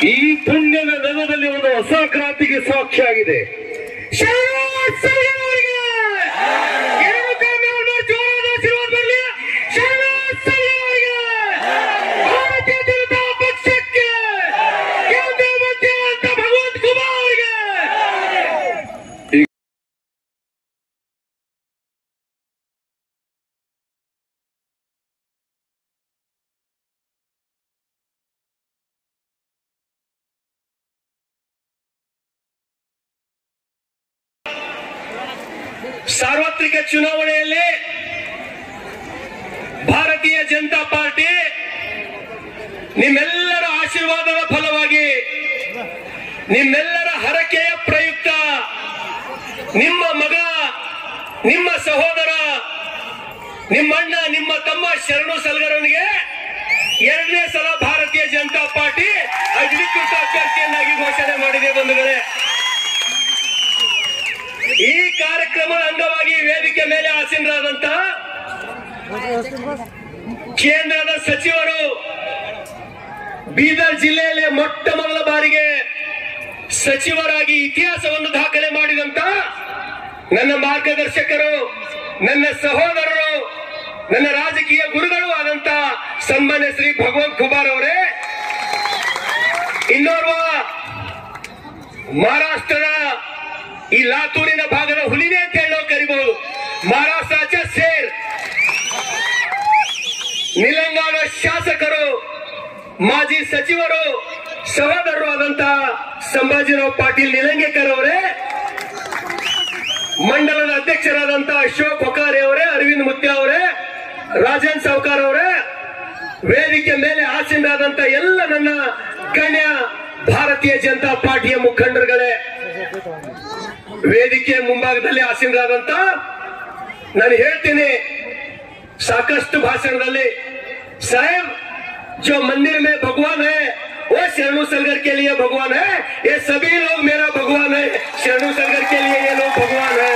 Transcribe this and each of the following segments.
ಈ ಪುಣ್ಯದ ನೆಲದಲ್ಲಿ ಒಂದು ಹೊಸ ಕ್ರಾಂತಿಗೆ ಸಾಕ್ಷಿಯಾಗಿದೆ ಶ್ರೀನಿವಾಸ್ ಸರಿಯವರಿಗೆ ಎರಡು ಕೈ ಮೇಲ್ಮೈ ಜೋರಾದ ಆಶೀರ್ವಾದ ಬರಲಿ. ಶ್ರೀನಿವಾಸ್ ಸರಿಯವರಿಗೆ ಭಾರತೀಯ ಜನತಾ ಪಕ್ಷಕ್ಕೆ ಕೇಂದ್ರ ಮಂತ್ರಿ ಅಂತ ಭಗವಂತ ಕುಮಾರ್ ಅವರಿಗೆ ಸಾರ್ವತ್ರಿಕ ಚುನಾವಣೆಯಲ್ಲಿ ಭಾರತೀಯ ಜನತಾ ಪಾರ್ಟಿ ನಿಮ್ಮೆಲ್ಲರ ಆಶೀರ್ವಾದದ ಫಲವಾಗಿ ನಿಮ್ಮೆಲ್ಲರ ಹರಕೆಯ ಪ್ರಯುಕ್ತ ನಿಮ್ಮ ಮಗ ನಿಮ್ಮ ಸಹೋದರ ನಿಮ್ಮಣ್ಣ ನಿಮ್ಮ ತಮ್ಮ ಶರಣು ಸಲ್ಗರವನಿಗೆ ಎರಡನೇ ಸಲ ಭಾರತೀಯ ಜನತಾ ಪಾರ್ಟಿ ಅಧಿಕೃತ ಅಭ್ಯರ್ಥಿಯನ್ನಾಗಿ ಘೋಷಣೆ ಮಾಡಿದೆ ಬಂಧುಗಳೇ ಈ ಕಾರ್ಯಕ್ರಮದ ಅಂಗವಾಗಿ ವೇದಿಕೆ ಮೇಲೆ ಆಸೀನರಾದಂತಹ ಕೇಂದ್ರದ ಸಚಿವರು ಬೀದರ್ ಜಿಲ್ಲೆಯಲ್ಲಿ ಮೊಟ್ಟ ಮೊದಲ ಬಾರಿಗೆ ಸಚಿವರಾಗಿ ಇತಿಹಾಸವನ್ನು ದಾಖಲೆ ಮಾಡಿದಂತ ನನ್ನ ಮಾರ್ಗದರ್ಶಕರು ನನ್ನ ಸಹೋದರರು ನನ್ನ ರಾಜಕೀಯ ಗುರುಗಳು ಆದಂತ ಸನ್ಮಾನ್ಯ ಶ್ರೀ ಭಗವಂತ್ ಖುಬಾರ್ ಅವರೇ ಇನ್ನೋರ್ವ ಮಹಾರಾಷ್ಟ್ರದ ಈ ಲಾತೂರಿನ ಭಾಗದ ಹುಲಿನೇ ಅಂತ ಹೇಳಿ ನಾವು ಕರಿಬಹುದು ಮಹಾರಾಷ್ಟ್ರಾಚ ಸೇರ್ ನಿಲಂಗಾಣ ಶಾಸಕರು ಮಾಜಿ ಸಚಿವರು ಸಹೋದರರು ಆದಂತಹ ಸಂಭಾಜಿರಾವ್ ಪಾಟೀಲ್ ನಿಲಂಗೇಕರ್ ಅವರೇ ಮಂಡಲದ ಅಧ್ಯಕ್ಷರಾದಂತಹ ಅಶೋಕ್ ಹೊಕಾರೆ ಅವರೇ ಅರವಿಂದ್ ಮುತ್ಯ ಅವರೇ ರಾಜನ್ ಸಾವ್ಕಾರ್ ಅವರೇ ವೇದಿಕೆ ಮೇಲೆ ಆಸೀನರಾದಂತ ಎಲ್ಲ ನನ್ನ ಗಣ್ಯ ಭಾರತೀಯ ಜನತಾ ಪಾರ್ಟಿಯ ಮುಖಂಡರುಗಳೇ ವೇದಿಕೆ ಮುಂಭಾಗದಲ್ಲಿ ಆಸೀನರಾದಂತ ನಾನು ಹೇಳ್ತೀನಿ ಸಾಕಷ್ಟು ಭಾಷಣದಲ್ಲಿ साहब जो मंदिर में भगवान है वो शरणु सलगर के लिए भगवान है ये सभी लोग मेरा भगवान है शरणु सलगर के लिए ये लोग भगवान है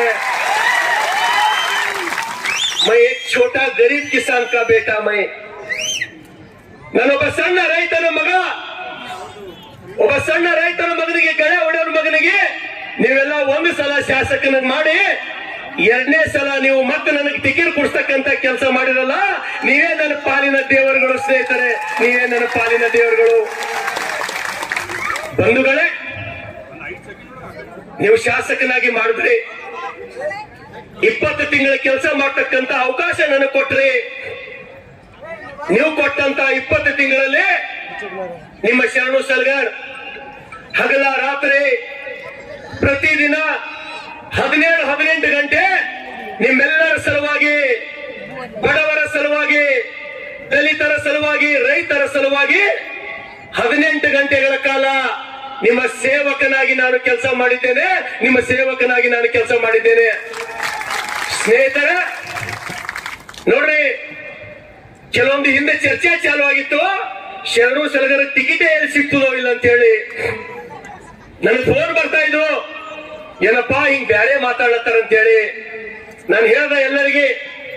मैं एक छोटा गरीब किसान का बेटा मैं ನಾನೊಬ್ಬ ಸಣ್ಣ ರೈತನ ಮಗ ಒಬ್ಬ ಸಣ್ಣ ರೈತನ ಮಗನಿಗೆ ಗಳೆ ಹೊಡೆಯೋರ ಮಗನಿಗೆ ನೀವೆಲ್ಲ ಒಂದು ಸಲ ಶಾಸಕನ ಮಾಡಿ ಎರಡನೇ ಸಲ ನೀವು ಮತ್ತೆ ನನಗೆ ಟಿಕೆಟ್ ಕೊಡ್ಸ್ತಕ್ಕಂತ ಕೆಲಸ ಮಾಡಿರಲ್ಲ ನೀವೇ ನನ್ನ ಪಾಲಿನ ದೇವರುಗಳು ಸ್ನೇಹಿತರೆ ನೀವೇ ನನ್ನ ಪಾಲಿನ ದೇವರುಗಳು ಬಂಧುಗಳೇ ನೀವು ಶಾಸಕನಾಗಿ ಮಾಡಿದ್ರಿ ಇಪ್ಪತ್ತು ತಿಂಗಳ ಕೆಲಸ ಮಾಡ್ತಕ್ಕಂತ ಅವಕಾಶ ನನಗೆ ಕೊಟ್ರಿ ನೀವು ಕೊಟ್ಟಂತ ಇಪ್ಪತ್ತು ತಿಂಗಳಲ್ಲಿ ನಿಮ್ಮ ಶರಣು ಸಲ್ಗರ್ ಹಗಲ ರಾತ್ರಿ ಪ್ರತಿದಿನ ಹದಿನೇಳು ಹದಿನೆಂಟು ಗಂಟೆ ನಿಮ್ಮೆಲ್ಲರ ಸಲುವಾಗಿ ಬಡವರ ಸಲುವಾಗಿ ದಲಿತರ ಸಲುವಾಗಿ ರೈತರ ಸಲುವಾಗಿ ಹದಿನೆಂಟು ಗಂಟೆಗಳ ಕಾಲ ನಿಮ್ಮ ಸೇವಕನಾಗಿ ನಾನು ಕೆಲಸ ಮಾಡಿದ್ದೇನೆ ನಿಮ್ಮ ಸೇವಕನಾಗಿ ನಾನು ಕೆಲಸ ಮಾಡಿದ್ದೇನೆ ಸ್ನೇಹಿತರ ನೋಡ್ರಿ ಕೆಲವೊಂದು ಹಿಂದೆ ಚರ್ಚೆ ಚಾಲು ಆಗಿತ್ತು ಶರಣು ಸಲಗರ ಟಿಕೆಟ್ ಎಲ್ಲಿ ಸಿಗ್ತದೋ ಇಲ್ಲ ಅಂತ ಹೇಳಿ ನನಗೆ ಫೋನ್ ಬರ್ತಾ ಇದ್ವು ಏನಪ್ಪಾ ಹಿಂಗ್ ಬ್ಯಾರೆ ಮಾತಾಡತ್ತಾರ ಅಂತ ಹೇಳಿ ನಾನು ಹೇಳ್ದ ಎಲ್ಲರಿಗೆ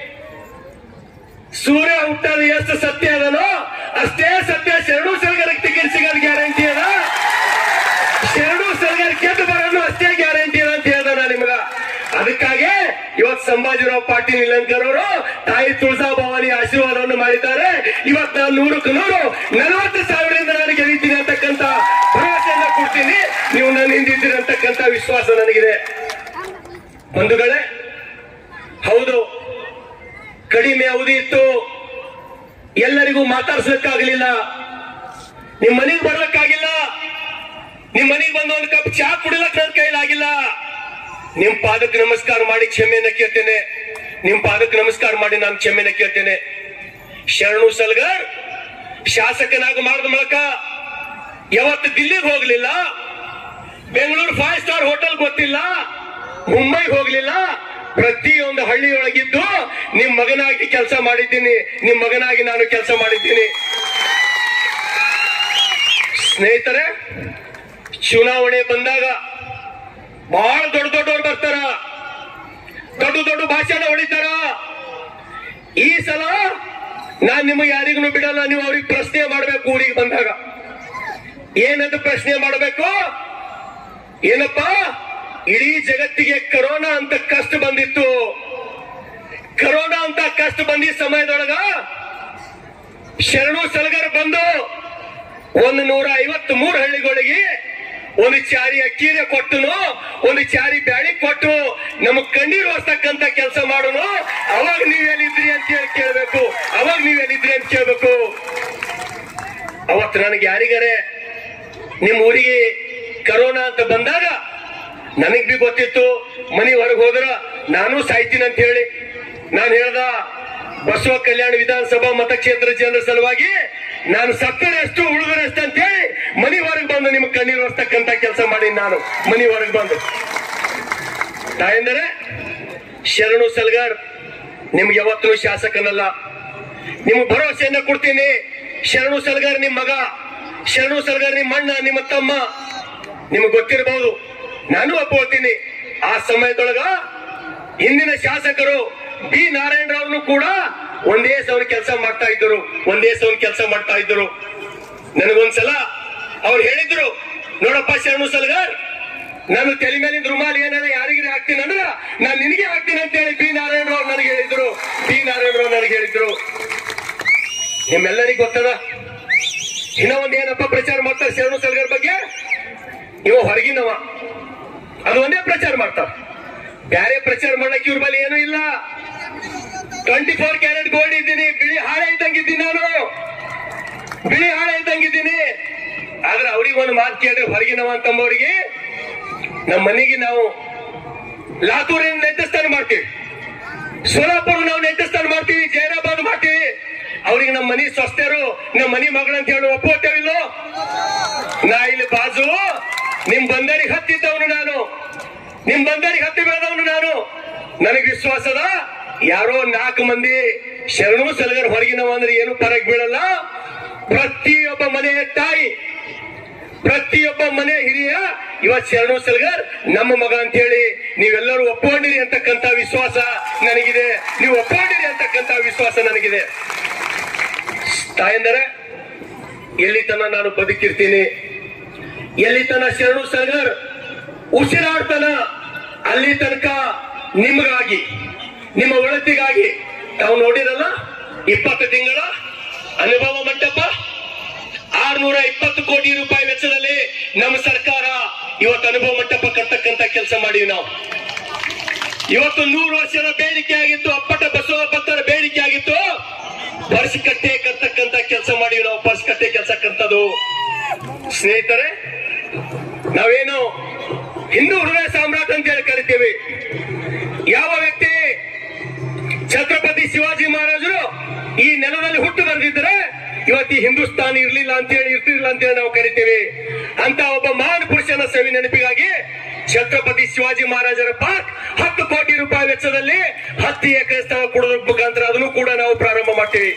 ಸೂರ್ಯ ಹುಟ್ಟೋದು ಎಷ್ಟು ಸತ್ಯ ಅದನೋ ಅಷ್ಟೇ ಸತ್ಯ ಶರಣು ಸಲಗರ ಟಿಕೆಟ್ ಸಿಗೋದು ಗ್ಯಾರಂಟಿ ಅದ ಶರಣು ಸಲಗರ ಗೆದ್ದು ಬರೋದು ಅಷ್ಟೇ ಗ್ಯಾರಂಟಿ ಅದ ಅಂತ ಹೇಳ್ದ ನಾನು ನಿಮ್ಗ ಅದಕ್ಕಾಗಿ ಇವತ್ತು ಸಂಭಾಜಿರಾವ್ ಪಾಟೀಲ್ ನಿಲಂಕರ್ ಅವರು ತಾಯಿ ತುಳಸಾ ಭವಾನಿ ಆಶೀರ್ವಾದವನ್ನು ಮಾಡಿದ್ದಾರೆ ಇವತ್ತು ನಾನು ನೂರಕ್ಕೆ ನೂರು ನಲವತ್ತು ಸಾವಿರದಿಂದ ನಾನು ಗೆಲ್ಲಿದ್ದೀನಿ ಅಂತಕ್ಕಂತ ಭರವಸೆಯನ್ನ ಕೊಡ್ತೀನಿ ನೀವು ನನ್ನ ಹಿಂದಿದ್ದೀರಿ ಅಂತಕ್ಕಂತ ವಿಶ್ವಾಸ ನನಗಿದೆ ಬಂಧುಗಳೇ ಹೌದು ಕಡಿಮೆ ಅವಧಿ ಇತ್ತು ಎಲ್ಲರಿಗೂ ಮಾತಾಡ್ಸಕ್ಕಾಗಲಿಲ್ಲ ನಿಮ್ ಮನೆಗೆ ಬರ್ಲಕ್ಕಾಗಿಲ್ಲ ನಿಮ್ ಮನೆಗೆ ಬಂದು ಒಂದು ಕಪ್ ಚಹಾ ಕುಡಿಲಕ್ ನನ್ನ ಕೈಲಾಗಿಲ್ಲ ನಿಮ್ ಪಾದಕ್ಕೆ ನಮಸ್ಕಾರ ಮಾಡಿ ಕ್ಷಮೆಯನ್ನ ಕೇಳ್ತೇನೆ ನಿಮ್ ಪಾದಕ್ಕೆ ನಮಸ್ಕಾರ ಮಾಡಿ ನಾನು ಕ್ಷಮೆಯನ್ನ ಕೇಳ್ತೇನೆ ಶರಣು ಸಲ್ಗರ್ ಶಾಸಕನಾಗಿ ಮಾಡಿದ ಮೂಲಕ ಯಾವತ್ತು ದಿಲ್ಲಿಗೆ ಹೋಗ್ಲಿಲ್ಲ ಬೆಂಗಳೂರು ಫೈವ್ ಸ್ಟಾರ್ ಹೋಟೆಲ್ ಗೊತ್ತಿಲ್ಲ ಮುಂಬೈಗೆ ಹೋಗ್ಲಿಲ್ಲ ಪ್ರತಿಯೊಂದು ಹಳ್ಳಿಯೊಳಗಿದ್ದು ನಿಮ್ ಮಗನಾಗಿ ಕೆಲಸ ಮಾಡಿದ್ದೀನಿ ನಿಮ್ ಮಗನಾಗಿ ನಾನು ಕೆಲಸ ಮಾಡಿದ್ದೀನಿ ಸ್ನೇಹಿತರೆ ಚುನಾವಣೆ ಬಂದಾಗ ಬಹಳ ದೊಡ್ಡ ದೊಡ್ಡವ್ರು ಬರ್ತಾರ ದೊಡ್ಡ ದೊಡ್ಡ ಭಾಷಣ ಹೊಡಿತಾರ ಈ ಸಲ ನಾನ್ ನಿಮಗೆ ಯಾರಿಗೂ ಬಿಡಲ್ಲ ನೀವು ಅವ್ರಿಗೆ ಪ್ರಶ್ನೆ ಮಾಡ್ಬೇಕು ಊರಿಗೆ ಬಂದಾಗ ಏನಂತ ಪ್ರಶ್ನೆ ಮಾಡಬೇಕು ಏನಪ್ಪ ಇಡೀ ಜಗತ್ತಿಗೆ ಕರೋನಾ ಅಂತ ಕಷ್ಟ ಬಂದಿತ್ತು ಕರೋನಾ ಅಂತ ಕಷ್ಟ ಬಂದಿದ್ದ ಸಮಯದೊಳಗ ಶರಣು ಸಲಗರ್ ಬಂದು ಒಂದು ನೂರ ಐವತ್ ಮೂರು ಹಳ್ಳಿಗಳಿಗೆ ಒಂದು ಚಾರಿ ಅಕ್ಕಿರೆ ಕೊಟ್ಟನು ಒಂದು ಚಾರಿ ಬ್ಯಾಳಿ ಕೊಟ್ಟು ನಮಗ್ ಕಣ್ಣೀರು ಹೊಸ್ತಕ್ಕಂತ ಕೆಲಸ ಮಾಡೋನು ಅವಾಗ ನೀವ್ ಎಲ್ಲಿದ್ರಿ ಅಂತ ಹೇಳಿ ಕೇಳ್ಬೇಕು ಅವಾಗ ನೀವ್ ಎಲ್ಲಿದ್ರಿ ಅಂತ ಕೇಳ್ಬೇಕು ಅವತ್ತು ನನಗೆ ಯಾರಿಗಾರೆ ನಿಮ್ ಊರಿಗೆ ಕರೋನಾ ಅಂತ ಬಂದಾಗ ನನಗ್ ಬಿ ಗೊತ್ತಿತ್ತು ಮನಿ ಹೊರಗೆ ಹೋದ್ರ ನಾನು ಸಾಯ್ತೀನಿ ಅಂತ ಹೇಳಿ ನಾನು ಹೇಳ್ದ ಬಸವ ಕಲ್ಯಾಣ ವಿಧಾನಸಭಾ ಮತಕ್ಷೇತ್ರ ಜನರ ಸಲುವಾಗಿ ನಾನು ಸತ್ತರೆಷ್ಟು ಉಳಿದರೆಷ್ಟು ಅಂತ ಹೇಳಿ ಮನಿ ಹೊರಗೆ ಬಂದು ನಿಮ್ಗೆ ಕಣ್ಣೀರು ಹೊರ್ತಕ್ಕಂತ ಕೆಲಸ ಮಾಡಿ ನಾನು ಮನಿ ಹೊರಗೆ ಬಂದು ತಾಯಂದರೆ ಶರಣು ಸಲ್ಗಾರ್ ನಿಮ್ಗೆ ಯಾವತ್ತೂ ಶಾಸಕನಲ್ಲ ನಿಮ್ಗೆ ಭರವಸೆಯನ್ನ ಕೊಡ್ತೀನಿ ಶರಣು ಸಲ್ಗಾರ್ ನಿಮ್ ಮಗ ಶರಣು ಸಲ್ಗಾರ್ ನಿಮ್ಮ ಅಣ್ಣ ನಿಮ್ಮ ತಮ್ಮ ನಿಮ್ಗೆ ಗೊತ್ತಿರಬಹುದು ನಾನು ಒಪ್ಕೊಳ್ತೀನಿ ಆ ಸಮಯದೊಳಗ ಹಿಂದಿನ ಶಾಸಕರು ಬಿ ನಾರಾಯಣರಾವ್ನು ಕೂಡ ಒಂದೇ ಸೌನ್ ಕೆಲಸ ಮಾಡ್ತಾ ಇದ್ರು ಒಂದೇ ಸೌನ್ ಕೆಲಸ ಮಾಡ್ತಾ ಇದ್ರು ನನಗೊಂದ್ಸಲ ಅವ್ರು ಹೇಳಿದ್ರು ನೋಡಪ್ಪ ಶರಣು ಸಲ್ಗಾರ್ ನಾನು ತಲೆ ಮೇಲಿನ ರುಮಾಲ್ ಏನಾರ ಯಾರಿಗಾರ ಹಾಕ್ತೀನಿ ಅಂದ್ರ ನಾನು ನಿನಗೆ ಹಾಕ್ತೀನಿ ಅಂತ ಹೇಳಿ ಬಿ ನಾರಾಯಣರಾವ್ ನನಗೆ ಹೇಳಿದ್ರು ಬಿ ನಾರಾಯಣರಾವ್ ನನಗೆ ಹೇಳಿದ್ರು ನಿಮ್ಮೆಲ್ಲರಿಗೂ ಗೊತ್ತದ ಇನ್ನ ಒಂದ್ ಏನಪ್ಪ ಪ್ರಚಾರ ಮಾಡ್ತಾರೆ ಶರಣು ಸಲ್ಗರ್ ಬಗ್ಗೆ ಇವ ಹೊರಗಿನವ ಅದು ಒಂದೇ ಪ್ರಚಾರ ಮಾಡ್ತಾರ ಬ್ಯಾರೆ ಪ್ರಚಾರ ಮಾಡಕ್ ಇವ್ರ ಬಳಿ ಏನೂ ಇಲ್ಲ ಟ್ವೆಂಟಿ ಫೋರ್ ಕ್ಯಾರೆಟ್ ಗೋಲ್ಡ್ ಇದ್ದೀನಿ ಬಿಳಿ ಹಾಳೆ ಇದ್ದಂಗಿದ್ದೀನಿ ನಾನು ಬಿಳಿ ಹಾಳೆ ಇದ್ದಂಗಿದ್ದೀನಿ ಆದ್ರೆ ಅವ್ರಿಗೆ ಒಂದು ಮಾತು ಕೇಳ್ರಿ ಹೊರಗಿನವ ಅಂತಂಬವ್ರಿಗೆ ನಮ್ಮ ಮನೆಗೆ ನಾವು ಲಾತೂರಿನ ನೆಟ್ಟಸ್ಥಾನ ಮಾಡ್ತೀವಿ ಸೋಲಾಪುರ ನಾವು ನೆಟ್ಟಸ್ಥಾನ ಮಾಡ್ತೀವಿ ಜೈರಾಬಾದ್ ಮಾಡ್ತೀವಿ ಅವ್ರಿಗೆ ನಮ್ಮ ಮನಿ ಸ್ವಸ್ಥರು ನಮ್ಮ ಮನಿ ಮಗಳಂತ ಹೇಳಿ ಒಪ್ಪೋತೇವಿಲ್ಲೋ ನಾ ಇಲ್ಲಿ ಬಾಜು ನಿಮ್ ಬಂದರಿಗೆ ಹತ್ತಿದ್ದವನು ನಾನು ನಿಮ್ ಬಂದರಿಗೆ ಹತ್ತಿ ಬೆಳೆದವನು ನಾನು ನನಗೆ ವಿಶ್ವಾಸದ ಯಾರೋ ನಾಲ್ಕು ಮಂದಿ ಶರಣು ಸಲಗರ್ ಹೊರಗಿನವ ಅಂದ್ರೆ ಏನು ಪರಕ್ ಬೀಳಲ್ಲ ಪ್ರತಿಯೊಬ್ಬ ಮನೆಯ ತಾಯಿ ಪ್ರತಿಯೊಬ್ಬ ಮನೆ ಹಿರಿಯ ಇವತ್ ಶರಣು ಸಲ್ಗರ್ ನಮ್ಮ ಮಗ ಅಂತ ಹೇಳಿ ನೀವೆಲ್ಲರೂ ಒಪ್ಕೊಂಡಿರಿ ಅಂತಕ್ಕಂತ ವಿಶ್ವಾಸ ನನಗಿದೆ ನೀವು ಒಪ್ಕೊಂಡಿರಿ ಅಂತಕ್ಕಂತ ವಿಶ್ವಾಸ ನನಗಿದೆ ತಾಯಂದರೆ ಎಲ್ಲಿ ತನ ನಾನು ಬದುಕಿರ್ತೀನಿ ಎಲ್ಲಿ ತನ ಶರಣು ಸಲ್ಗರ್ ಉಸಿರಾಡ್ತನ ಅಲ್ಲಿ ತನಕ ನಿಮಗಾಗಿ ನಿಮ್ಮ ಒಳತಿಗಾಗಿ ತಾವು ನೋಡಿರಲ್ಲ ಇಪ್ಪತ್ತು ತಿಂಗಳ ಅನುಭವ ಮಂಟಪ ಆರ್ನೂರ ಇಪ್ಪತ್ತು ಕೋಟಿ ರೂಪಾಯಿ ವೆಚ್ಚದಲ್ಲಿ ನಮ್ಮ ಸರ್ಕಾರ ಇವತ್ತು ಅನುಭವ ಮಂಟಪ ಕಟ್ಟಕ್ಕಂತ ಕೆಲಸ ಮಾಡಿವಿ ನಾವು ಇವತ್ತು ನೂರು ವರ್ಷದ ಬೇಡಿಕೆ ಆಗಿತ್ತು ಅಪ್ಪಟ ಬಸವ ಭಕ್ತರ ಬೇಡಿಕೆ ಆಗಿತ್ತು ಪರ್ಸಿಕಟ್ಟೆ ಕಟ್ಟಕ್ಕಂತ ಕೆಲಸ ಮಾಡಿವಿ ನಾವು ಪರ್ಸಿಕಟ್ಟೆ ಕೆಲಸ ಕಟ್ಟದು ಸ್ನೇಹಿತರೆ ನಾವೇನು ಹಿಂದೂ ಹೃದಯ ಸಾಮ್ರಾಟ್ ಅಂತ ಹೇಳಿ ಕರಿತೀವಿ ಯಾವ ವ್ಯಕ್ತಿ ಛತ್ರಪತಿ ಶಿವಾಜಿ ಮಹಾರಾಜರು ಈ ನೆಲದಲ್ಲಿ ಹುಟ್ಟು ಬಂದಿದ್ರೆ ಇವತ್ತು ಈ ಹಿಂದೂಸ್ತಾನ ಇರ್ಲಿಲ್ಲ ಅಂತ ಹೇಳಿ ಇರ್ತಿರ್ಲಿಲ್ಲ ಅಂತ ಹೇಳಿ ನಾವು ಕರಿತೀವಿ ಅಂತ ಒಬ್ಬ ಮಹಾನ್ ಪುರುಷನ ಸವಿ ನೆನಪಿಗಾಗಿ ಛತ್ರಪತಿ ಶಿವಾಜಿ ಮಹಾರಾಜರ ಪಾರ್ಕ್ ಹತ್ತು ಕೋಟಿ ರೂಪಾಯಿ ವೆಚ್ಚದಲ್ಲಿ ಹತ್ತು ಎಕರೆ ಸ್ಥಳ ಕೊಡೋದ್ರ ಮುಖಾಂತರ ಅದನ್ನು ಕೂಡ ನಾವು ಪ್ರಾರಂಭ ಮಾಡ್ತೀವಿ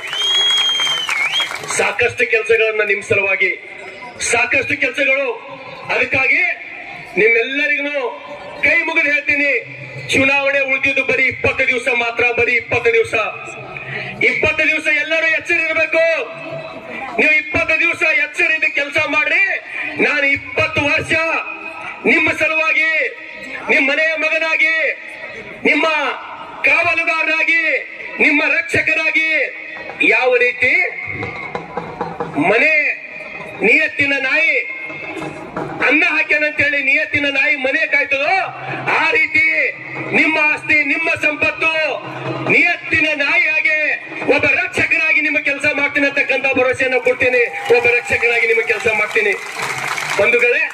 ಸಾಕಷ್ಟು ಕೆಲಸಗಳನ್ನ ನಿಮ್ ಸಲುವಾಗಿ ಸಾಕಷ್ಟು ಕೆಲಸಗಳು ಅದಕ್ಕಾಗಿ ನಿಮ್ಮೆಲ್ಲರಿಗೂ ಕೈ ಮುಗಿದು ಹೇಳ್ತೀನಿ ಚುನಾವಣೆ ಉಳಿದಿದ್ದು ಬರೀ ಇಪ್ಪತ್ತು ದಿವಸ ಮಾತ್ರ ಬರೀ ಇಪ್ಪತ್ತು ದಿವಸ ಇಪ್ಪತ್ತು ದಿವಸ ಎಲ್ಲರೂ ಎಚ್ಚರಿರಬೇಕು ನೀವು ಇಪ್ಪತ್ತು ದಿವಸ ಎಚ್ಚರಿದ ಕೆಲಸ ಮಾಡ್ರಿ ನಾನು ಇಪ್ಪತ್ತು ವರ್ಷ ನಿಮ್ಮ ಸಲುವಾಗಿ ನಿಮ್ಮ ಮನೆಯ ಮಗನಾಗಿ ನಿಮ್ಮ ಕಾವಲುಗಾರನಾಗಿ ನಿಮ್ಮ ರಕ್ಷಕರಾಗಿ ಯಾವ ರೀತಿ ಮನೆ ನಿಯತ್ತಿನ ನಾಯಿ ಅನ್ನ ಹಾಕ್ಯಾನಂತೇಳಿ ನಿಯತ್ತಿನ ನಾಯಿ ಮನೆ ಕಾಯ್ತದೋ ಆ ರೀತಿ ನಿಮ್ಮ ಆಸ್ತಿ ನಿಮ್ಮ ಸಂಪತ್ತು ನಿಯತ್ತಿನ ನಾಯಿಯಾಗಿ ಒಬ್ಬ ರಕ್ಷಕನಾಗಿ ನಿಮ್ಮ ಕೆಲಸ ಮಾಡ್ತೀನಿ ಅಂತಕ್ಕಂಥ ಭರವಸೆಯನ್ನು ಕೊಡ್ತೀನಿ ಒಬ್ಬ ರಕ್ಷಕನಾಗಿ ನಿಮ್ಮ ಕೆಲಸ ಮಾಡ್ತೀನಿ ಬಂಧುಗಳೇ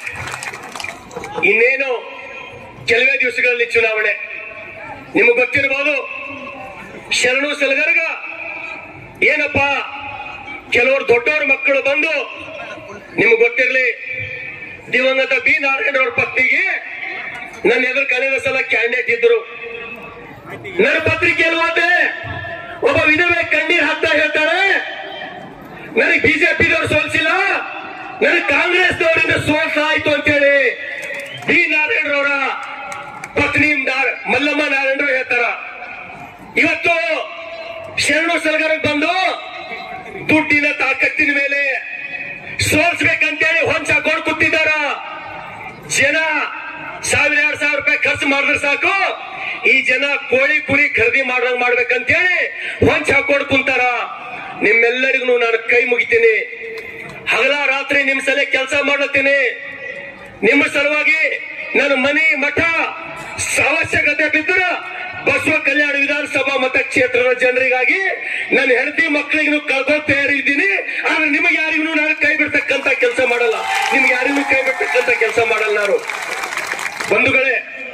ಇನ್ನೇನು ಕೆಲವೇ ದಿವಸಗಳಲ್ಲಿ ಚುನಾವಣೆ ನಿಮಗೆ ಗೊತ್ತಿರಬಹುದು ಶರಣು ಸಲಗರ್ಗ ಏನಪ್ಪ ಕೆಲವರು ದೊಡ್ಡವ್ರ ಮಕ್ಕಳು ಬಂದು ನಿಮ್ಗೆ ಗೊತ್ತಿರಲಿ ದಿವಂಗತ ಬಿ ನಾರಾಯಣ ಅವ್ರ ಪತ್ನಿಗೆ ನನ್ನ ಎದುರು ಕಳೆದ ಸಲ ಕ್ಯಾಂಡಿಡೇಟ್ ಇದ್ರು ನನ್ನ ಪತ್ರಿಕೆಯಲ್ಲಿ ಓದೆ ಒಬ್ಬ ವಿಧವೆ ಕಣ್ಣೀರ್ ಹಾಕ್ತಾ ಹೇಳ್ತಾರೆ ನನಗೆ ಬಿಜೆಪಿದವ್ರು ಸೋಲ್ಸಿಲ್ಲ ನನಗೆ ಕಾಂಗ್ರೆಸ್ನವರಿಂದ ಸೋಲ್ಸ ಆಯ್ತು ಅಂತೇಳಿ ಬಿ ನಾರಾಯಣರವರ ಪತ್ನಿ ನಾರ- ಮಲ್ಲಮ್ಮ ನಾರಾಯಣರು ಹೇಳ್ತಾರ ಇವತ್ತು ಶರಣು ಸಲಗರಕ್ಕೆ ಬಂದು ದುಡ್ಡಿನ ತಾಕತ್ತಿನ ಮೇಲೆ ಸೋಲ್ಸ್ಬೇಕಂತೇಳಿ ಹೊಂಚಾಕ ಮಾಡಿದ್ರೆ ಸಾಕು ಈ ಜನ ಕೋಳಿ ಕುರಿ ಖರೀದಿ ಮಾಡ್ದಂಗ್ ಮಾಡ್ಬೇಕಂತೇಳಿ ಹೊಂಚ್ ಹಾಕೊಂಡ್ ಕುಂತಾರ ನಿಮ್ಮೆಲ್ಲರಿಗೂ ನಾನು ಕೈ ಮುಗಿತೀನಿ ಹಗಲ ರಾತ್ರಿ ನಿಮ್ ಸಲ ಕೆಲಸ ಮಾಡತ್ತೀನಿ ನಿಮ್ಮ ಸಲುವಾಗಿ ನನ್ನ ಮನೆ ಮಠ ಅವಶ್ಯಕತೆ ಬಿದ್ದ್ರ ಬಸವ ಕಲ್ಯಾಣ ವಿಧಾನಸಭಾ ಮತಕ್ಷೇತ್ರದ ಜನರಿಗಾಗಿ ನನ್ನ ಹೆಂಡತಿ ಮಕ್ಕಳಿಗೂ ಕಳ್ಕೊಂಡ್ ತಯಾರಿದ್ದೀನಿ ಆದ್ರೆ ನಿಮಗೆ ಯಾರಿಗೂ ನಾನು ಕೈ ಬಿಡ್ತಕ್ಕಂತ ಕೆಲಸ ಮಾಡಲ್ಲ ನಿಮ್ಗೆ ಯಾರಿಗೂ ಕೈ ಬಿಡ್ತಕ್ಕಂತ ಕೆಲಸ ಮಾಡಲ್ಲ ನಾನು ಬಂಧುಗಳೇ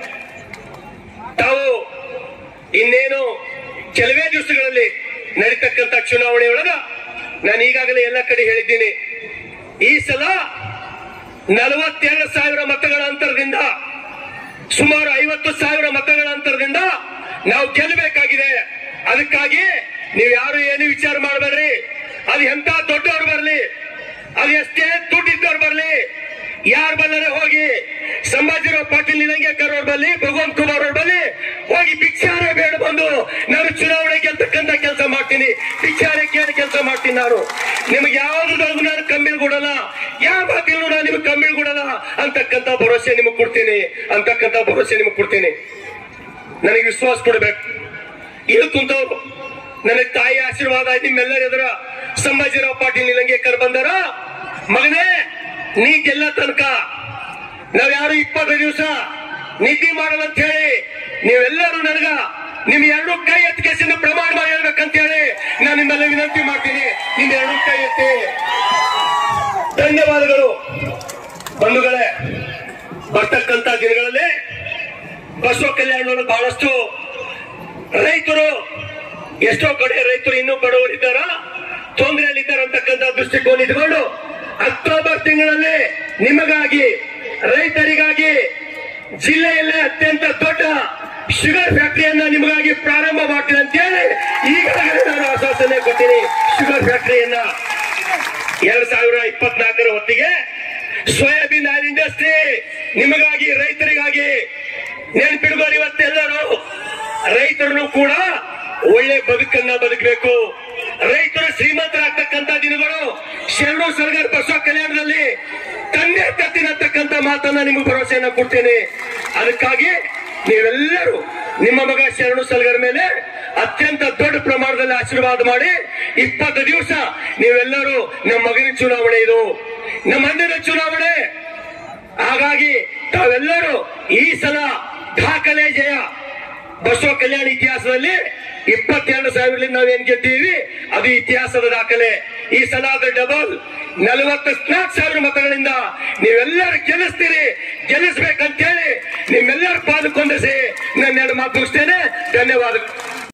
ತಾವು ಇನ್ನೇನು ಕೆಲವೇ ದಿವಸಗಳಲ್ಲಿ ನಡೀತಕ್ಕಂತ ಚುನಾವಣೆಯೊಳಗ ನಾನು ಈಗಾಗಲೇ ಎಲ್ಲ ಕಡೆ ಹೇಳಿದ್ದೀನಿ ಈ ಸಲ ನಲವತ್ತೆರಡು ಸಾವಿರ ಮತಗಳ ಅಂತರದಿಂದ ಸುಮಾರು ಐವತ್ತು ಸಾವಿರ ಮತಗಳ ಅಂತರದಿಂದ ನಾವು ಗೆಲ್ಲಬೇಕಾಗಿದೆ ಅದಕ್ಕಾಗಿ ನೀವು ಯಾರು ಏನು ವಿಚಾರ ಮಾಡಬೇಡ್ರಿ ಅದು ಎಂತ ದೊಡ್ಡವ್ರು ಬರ್ಲಿ ಅದು ಎಷ್ಟೇ ದುಡ್ಡಿದ್ದವ್ರು ಬರ್ಲಿ ಯಾರು ಬಲ್ಲರೆ ಹೋಗಿ ಸಂಭಾಜಿರಾವ್ ಪಾಟೀಲ್ ನಿಲಂಗೇಕರ್ ಅವ್ರ ಬಲ್ಲಿ ಭಗವಂತ್ ಕುಮಾರ್ ಅವ್ರ ಬಲ್ಲಿ ಹೋಗಿ ಭಿಕ್ಷಾರೆ ಬೇಡ ಬಂದು ನಾನು ಚುನಾವಣೆ ಗೆಲ್ತಕ್ಕಂತ ಕೆಲಸ ಮಾಡ್ತೀನಿ ಭಿಕ್ಷಾರೆ ಕೇಳಿ ಕೆಲಸ ಮಾಡ್ತೀನಿ ನಾನು ನಿಮ್ಗೆ ಯಾವ್ದ್ರೊಳಗೂ ನಾನು ಕಮ್ಮಿಲ್ ಕೊಡಲ್ಲ ಯಾವ ಮಾತಿಲ್ಲೂ ನಾನು ನಿಮ್ಗೆ ಕಮ್ಮಿಲ್ ಕೊಡಲ್ಲ ಅಂತಕ್ಕಂತ ಭರವಸೆ ನಿಮಗೆ ಕೊಡ್ತೀನಿ ಅಂತಕ್ಕಂತ ಭರವಸೆ ನಿಮಗೆ ಕೊಡ್ತೀನಿ ನನಗೆ ವಿಶ್ವಾಸ ಕೊಡ್ಬೇಕು ಇಲ್ಲಿ ಕುಂತವ್ರು ನನಗೆ ತಾಯಿ ಆಶೀರ್ವಾದ ನಿಮ್ಮೆಲ್ಲರ ಎದುರ ಸಂಭಾಜಿರಾವ್ ಪಾಟೀಲ್ ನಿಲಂಗೇಕರ್ ಬಂದಾರ ಮಗನೇ ನೀ ಗೆಲ್ಲ ತನಕ ನಾವ್ ಯಾರು ಇಪ್ಪತ್ತು ದಿವಸ ನಿದ್ದೆ ಮಾಡಲ್ಲ ಅಂತ ಹೇಳಿ ನೀವೆಲ್ಲರೂ ನನಗ ನಿಮ್ ಎರಡು ಕೈ ಎತ್ತಿಗೆಸಿಂದ ಪ್ರಮಾಣ ಮಾಡಿ ಹೇಳ್ಬೇಕಂತ ಹೇಳಿ ನಾನು ನಿಮ್ಮೆಲ್ಲ ವಿನಂತಿ ಮಾಡ್ತೀನಿ ನಿಮ್ ಎರಡು ಕೈ ಎತ್ತಿ ಧನ್ಯವಾದಗಳು ಬಂಧುಗಳೇ ಬರ್ತಕ್ಕಂತ ದಿನಗಳಲ್ಲಿ ಬಸವ ಕಲ್ಯಾಣವನ್ನು ಬಹಳಷ್ಟು ರೈತರು ಎಷ್ಟೋ ಕಡೆ ರೈತರು ಇನ್ನೂ ಬಡವರಿದ್ದಾರ ತೊಂದರೆಯಲ್ಲಿದ್ದಾರೆ ಅಂತಕ್ಕಂಥ ದೃಷ್ಟಿಕೋನ ಇಟ್ಕೊಂಡು ಅಕ್ಟೋಬರ್ ತಿಂಗಳಲ್ಲಿ ನಿಮಗಾಗಿ ರೈತರಿಗಾಗಿ ಜಿಲ್ಲೆಯಲ್ಲೇ ಅತ್ಯಂತ ದೊಡ್ಡ ಶುಗರ್ ಫ್ಯಾಕ್ಟರಿಯನ್ನ ನಿಮಗಾಗಿ ಪ್ರಾರಂಭ ಮಾಡ್ತೀನಿ ಅಂತೇಳಿ ಈಗಾಗಲೇ ನಾನು ಆಶ್ವಾಸನೆ ಕೊಡ್ತೀನಿ ಶುಗರ್ ಫ್ಯಾಕ್ಟರಿಯನ್ನ ಎರಡ್ ಸಾವಿರ ಇಪ್ಪತ್ನಾಲ್ಕರ ಹೊತ್ತಿಗೆ ಸೋಯಾಬೀನ್ ಆಯಿಲ್ ಇಂಡಸ್ಟ್ರಿ ನಿಮಗಾಗಿ ರೈತರಿಗಾಗಿ ನೆನ್ಪಿಡ್ಬೋದು ಇವತ್ತೆಲ್ಲರೂ ರೈತರನ್ನು ಕೂಡ ಒಳ್ಳೆ ಬದುಕನ್ನ ಬದುಕಬೇಕು ರೈತರು ಶ್ರೀಮಂತರಾಗ್ತಕ್ಕಂತ ದಿನಗಳು ಶರಣು ಸರ್ಗಾರ್ ಬಸವ ಕಲ್ಯಾಣದಲ್ಲಿ ತಂದೆ ತತ್ತಿನತಕ್ಕಂತ ಮಾತನ್ನ ನಿಮಗೆ ಭರವಸೆಯನ್ನ ಕೊಡ್ತೇನೆ ಅದಕ್ಕಾಗಿ ನೀವೆಲ್ಲರೂ ನಿಮ್ಮ ಮಗ ಶರಣು ಸಲ್ಗರ್ ಮೇಲೆ ಅತ್ಯಂತ ದೊಡ್ಡ ಪ್ರಮಾಣದಲ್ಲಿ ಆಶೀರ್ವಾದ ಮಾಡಿ ಇಪ್ಪತ್ತು ದಿವಸ ನೀವೆಲ್ಲರೂ ನಮ್ಮ ಮಗನ ಚುನಾವಣೆ ಇದು ನಮ್ಮ ಅಂದಿನ ಚುನಾವಣೆ ಹಾಗಾಗಿ ತಾವೆಲ್ಲರೂ ಈ ಸಲ ದಾಖಲೆ ಜಯ ಬಸವ ಕಲ್ಯಾಣ ಇತಿಹಾಸದಲ್ಲಿ ಇಪ್ಪತ್ತೆರಡು ಸಾವಿರದಿಂದ ನಾವೇನ್ ಗೆದ್ದೀವಿ ಅದು ಇತಿಹಾಸದ ದಾಖಲೆ ಈ ಸಲ ಅದು ಡಬಲ್ ನಲವತ್ನಾಲ್ಕು ಸಾವಿರ ಮತಗಳಿಂದ ನೀವೆಲ್ಲರೂ ಗೆಲ್ಲಿಸ್ತೀರಿ ಗೆಲ್ಲಿಸ್ಬೇಕಂತೇಳಿ ನಿಮ್ಮೆಲ್ಲರ ಪಾದಕ್ಕೊಂದಿಸಿ ನನ್ನ ಎರಡು ಮಾತು ಮುಗಿಸ್ತೇನೆ ಧನ್ಯವಾದಗಳು